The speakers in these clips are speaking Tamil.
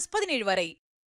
ஆகஸ்ட் பதினேழு வரை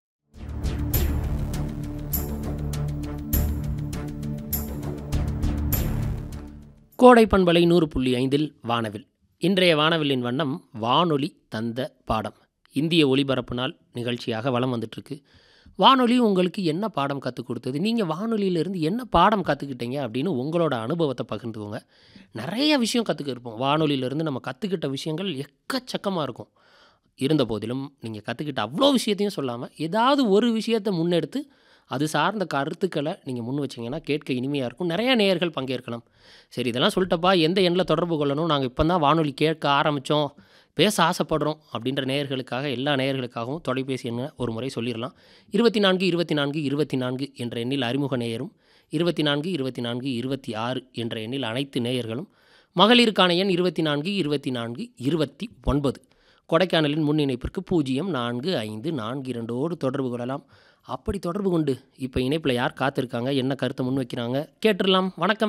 கோடை பண்பலை நூறு புள்ளி ஐந்தில் வானவில் இன்றைய வானவில்லின் வண்ணம் வானொலி தந்த பாடம் இந்திய ஒலிபரப்பு நாள் நிகழ்ச்சியாக வலம் வந்துட்டுருக்கு வானொலி உங்களுக்கு என்ன பாடம் கற்றுக் கொடுத்தது நீங்கள் வானொலியிலேருந்து என்ன பாடம் கற்றுக்கிட்டீங்க அப்படின்னு உங்களோட அனுபவத்தை பகிர்ந்துக்கோங்க நிறைய விஷயம் கற்றுக்க இருப்போம் வானொலியிலேருந்து நம்ம கற்றுக்கிட்ட விஷயங்கள் எக்கச்சக்கமாக இருக்கும் இருந்த போதிலும் நீங்கள் கற்றுக்கிட்ட அவ்வளோ விஷயத்தையும் சொல்லாமல் ஏதாவது ஒரு விஷயத்தை முன்னெடுத்து அது சார்ந்த கருத்துக்களை நீங்கள் முன் வச்சிங்கன்னா கேட்க இனிமையாக இருக்கும் நிறைய நேயர்கள் பங்கேற்கலாம் சரி இதெல்லாம் சொல்லிட்டப்பா எந்த எண்ணில் தொடர்பு கொள்ளணும் நாங்கள் இப்போ தான் வானொலி கேட்க ஆரம்பித்தோம் பேச ஆசைப்படுறோம் அப்படின்ற நேயர்களுக்காக எல்லா நேயர்களுக்காகவும் தொலைபேசி எண்ணை ஒரு முறை சொல்லிடலாம் இருபத்தி நான்கு இருபத்தி நான்கு இருபத்தி நான்கு என்ற எண்ணில் அறிமுக நேயரும் இருபத்தி நான்கு இருபத்தி நான்கு இருபத்தி ஆறு என்ற எண்ணில் அனைத்து நேயர்களும் மகளிருக்கான எண் இருபத்தி நான்கு இருபத்தி நான்கு இருபத்தி ஒன்பது கொடைக்கானலின் முன் இணைப்பிற்கு பூஜ்ஜியம் நான்கு ஐந்து நான்கு இரண்டோடு தொடர்பு கொள்ளலாம் அப்படி தொடர்பு கொண்டு இப்போ இணைப்பில் யார் காத்திருக்காங்க என்ன கருத்தை முன் வைக்கிறாங்க கேட்டுடலாம் வணக்கம்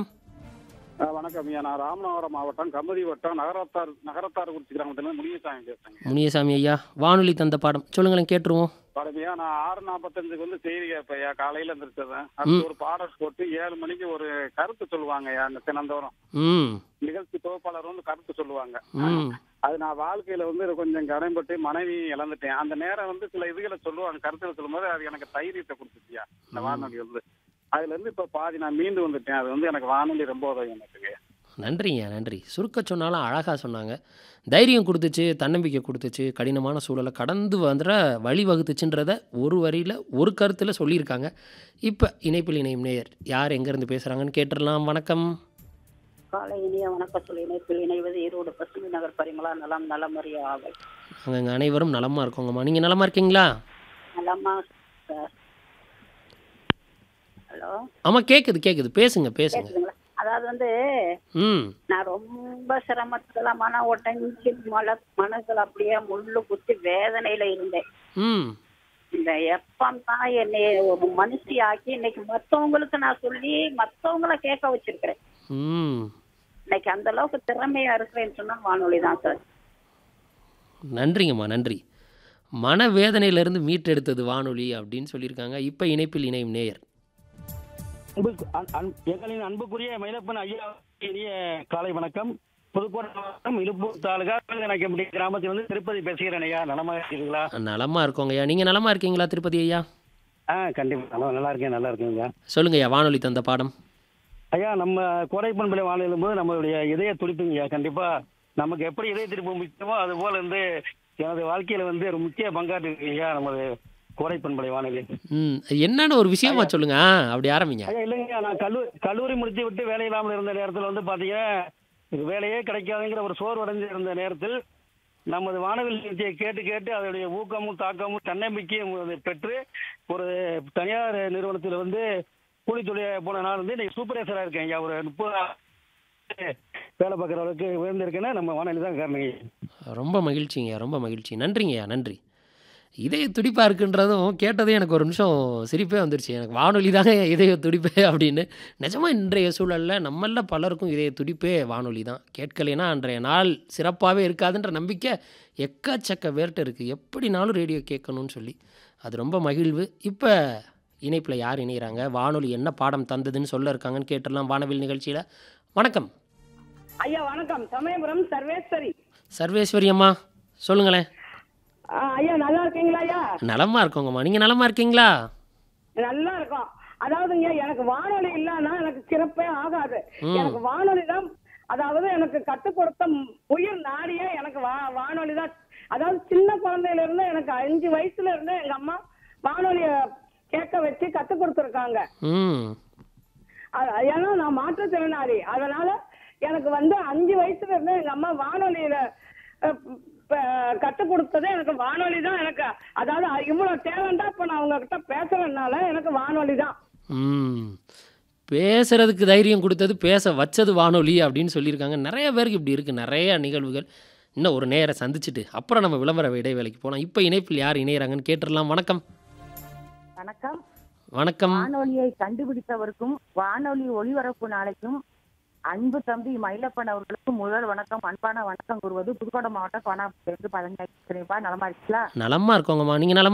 ஆ, வணக்கம் ஐயா நான் ராமநாதபுரம் மாவட்டம் கமுதி வட்டம் நகரத்தார் நகரத்தார் குறிச்சி கிராமத்துல முனியசாமி பேசுறேங்க முனியசாமி ஐயா வானொலி தந்த பாடம் சொல்லுங்களேன் கேட்டுருவோம் படமையா நான் ஆறு நாற்பத்தஞ்சுக்கு வந்து செய்தி கேட்பேன் ஐயா காலையில எந்திரிச்சதேன் அடுத்து ஒரு பாடல் போட்டு ஏழு மணிக்கு ஒரு கருத்து சொல்லுவாங்க ஐயா அந்த தினந்தோறும் ம் நிகழ்ச்சி தொகுப்பாளர் வந்து கருத்து சொல்லுவாங்க ம் அது நான் வாழ்க்கையில வந்து கொஞ்சம் கடன்பட்டு மனைவி இழந்துட்டேன் அந்த நேரம் வந்து சில இதுகளை சொல்லுவாங்க கருத்துக்களை சொல்லும்போது அது எனக்கு தைரியத்தை கொடுத்துச்சியா இந்த வானொலி வந்து அதுல இருந்து இப்ப பாதி நான் மீண்டு வந்துட்டேன் அது வந்து எனக்கு வானொலி ரொம்ப உதவி எனக்கு நன்றிங்க நன்றி சுருக்க சொன்னாலும் அழகாக சொன்னாங்க தைரியம் கொடுத்துச்சு தன்னம்பிக்கை கொடுத்துச்சு கடினமான சூழலை கடந்து வந்துட வழி வகுத்துச்சுன்றத ஒரு வரியில் ஒரு கருத்தில் சொல்லியிருக்காங்க இப்போ இணைப்பில் இணையும் நேயர் யார் எங்கேருந்து பேசுகிறாங்கன்னு கேட்டுடலாம் வணக்கம் காலை இனிய வணக்கம் சொல்லி இணைப்பில் இணைவது ஈரோடு பசுமை நகர் பரிமளா நலம் நலமறிய ஆவல் நாங்கள் இங்கே அனைவரும் நலமாக இருக்கோங்கம்மா நீங்கள் நலமாக இருக்கீங்களா நலமா சார் ஹலோ ஆமாம் கேட்குது கேட்குது பேசுங்க பேசுங்க கேக்குதுங்களா அதாவது வந்து ம் நான் ரொம்ப சிரமத்துல மன ஒட்டஞ்சி மல மனசுல அப்படியே முள்ளு குத்தி வேதனையில இருந்தேன் ம் இந்த எப்பம் தான் என்னை ஒரு மனுஷி ஆக்கி இன்னைக்கு மத்தவங்களுக்கு நான் சொல்லி மத்தவங்கள கேட்க வச்சிருக்கிறேன் ம் இன்னைக்கு அந்த அளவுக்கு திறமையா இருக்கிறேன்னு சொன்னா வானொலி தான் சார் நன்றிங்கம்மா நன்றி மனவேதனையிலிருந்து மீட்டெடுத்தது வானொலி அப்படின்னு சொல்லியிருக்காங்க இப்போ இணைப்பில் இணையும் நேயர் அன்பு அன்- அன்- எங்களின் அன்புக்குரிய மயிலப்பன் ஐயா இனிய காலை வணக்கம் புதுக்கோட்டை மாவட்டம் இலுப்பூர் தாலுகா வேங்கநாயக்கம்பட்டி கிராமத்தில் வந்து திருப்பதி பேசுகிறேன் ஐயா நலமாக இருக்கிறீங்களா நலமாக இருக்கோங்க ஐயா நீங்கள் நலமாக இருக்கீங்களா திருப்பதி ஐயா ஆ கண்டிப்பாக நல்லா நல்லா இருக்கேன் நல்லா இருக்கேங்க சொல்லுங்க ஐயா வானொலி தந்த பாடம் ஐயா நம்ம கோடைப்பண்பலை வானிலும் போது நம்மளுடைய இதய துடிப்புங்க ஐயா கண்டிப்பாக நமக்கு எப்படி இதய துடிப்பு முக்கியமோ அது போல வந்து எனது வாழ்க்கையில வந்து ஒரு முக்கிய பங்காற்று இருக்கு ஐயா நமது கோடைப்பண்பலை வானொலி ம் என்னன்னு ஒரு விஷயமா சொல்லுங்க ஆ, அப்படி ஆரம்பிங்க ஐயா இல்லைங்க நான் கல்லூரி கல்லூரி முடித்து விட்டு வேலை இல்லாமல் இருந்த நேரத்தில் வந்து பார்த்தீங்கன்னா இது வேலையே கிடைக்காதுங்கிற ஒரு சோர்வடைஞ்சு இருந்த நேரத்தில் நமது வானவில் நிகழ்ச்சியை கேட்டு கேட்டு அதனுடைய ஊக்கமும் தாக்கமும் தன்னம்பிக்கையும் அது பெற்று ஒரு தனியார் நிறுவனத்தில் வந்து கூலி தொழில் போன நான் வந்து இன்னைக்கு சூப்பர்வைசராக இருக்கேன் ஐயா ஒரு முப்பது வேலை பார்க்குற அளவுக்கு உயர்ந்திருக்கேன்னா நம்ம வானொலி தான் காரணங்க ரொம்ப மகிழ்ச்சிங்க ரொம்ப மகிழ்ச்சி நன்றிங்கய்யா நன்றி இதய துடிப்பாக இருக்குன்றதும் கேட்டதே எனக்கு ஒரு நிமிஷம் சிரிப்பே வந்துருச்சு எனக்கு வானொலி தாங்க இதய துடிப்பே அப்படின்னு நிஜமாக இன்றைய சூழலில் நம்மள பலருக்கும் இதய துடிப்பே வானொலி தான் கேட்கலைன்னா அன்றைய நாள் சிறப்பாகவே இருக்காதுன்ற நம்பிக்கை எக்கச்சக்க பேர்கிட்ட இருக்குது எப்படினாலும் ரேடியோ கேட்கணும்னு சொல்லி அது ரொம்ப மகிழ்வு இப்போ இணைப்பில் யார் இணைகிறாங்க வானொலி என்ன பாடம் தந்ததுன்னு சொல்ல இருக்காங்கன்னு கேட்டுடலாம் வானவில் நிகழ்ச்சியில் வணக்கம் ஐயா வணக்கம் சமயபுரம் சர்வேஸ்வரி சர்வேஸ்வரி அம்மா சொல்லுங்களேன் ஆ, ஐயா நல்லா இருக்கீங்களா ஐயா நலமா இருக்கோங்கம்மா நீங்கள் நலமா இருக்கீங்களா நல்லா இருக்கும் அதாவதுங்க எனக்கு வானொலி இல்லைன்னா எனக்கு சிறப்பே ஆகாது ம். எனக்கு வானொலி தான் அதாவது எனக்கு கற்றுக் கொடுத்த ம்- உயிர் நாடியே எனக்கு வா வானொலி தான் அதாவது சின்ன குழந்தையில இருந்து எனக்கு அஞ்சு வயசுல இருந்து எங்க அம்மா வானொலிய கேட்க வச்சு கற்றுக் கொடுத்துருக்காங்க ம் அ- ஏன்னா நான் மாற்றுத்திறனாளி அதனால எனக்கு வந்து அஞ்சு வயசுல இருந்து எங்க அம்மா வானொலியில அஹ், ப- கத்துக் கொடுத்தது எனக்கு வானொலி தான் எனக்கு அதாவது இவ்வளவு டேலண்டா இப்ப நான் உங்ககிட்ட பேசுறதுனால எனக்கு வானொலி தான் ம் பேசுறதுக்கு தைரியம் கொடுத்தது பேச வச்சது வானொலி அப்படின்னு சொல்லியிருக்காங்க நிறைய பேருக்கு இப்படி இருக்குது நிறைய நிகழ்வுகள் இன்னும் ஒரு நேரை சந்திச்சுட்டு அப்புறம் நம்ம விளம்பர இடைவேளைக்கு போகலாம் இப்போ இணைப்பில் யார் இணையறாங்கன்னு கேட்டுடலாம் வணக்கம் வணக்கம் வணக்கம் வானொலியை கண்டுபிடித்தவருக்கும் வானொலி ஒளிபரப்பு நாளைக்கும் அன்பு தம்பி மயிலப்பன் அவர்களுக்கு முதல் வணக்கம் அன்பான வணக்கம் கூறுவது புதுக்கோட்டை மாவட்டம் கோணாப்பேருந்து பதினஞ்சு நலமா இருக்கீங்களா நலமா இருக்கோங்கம்மா நீங்கள் நலமா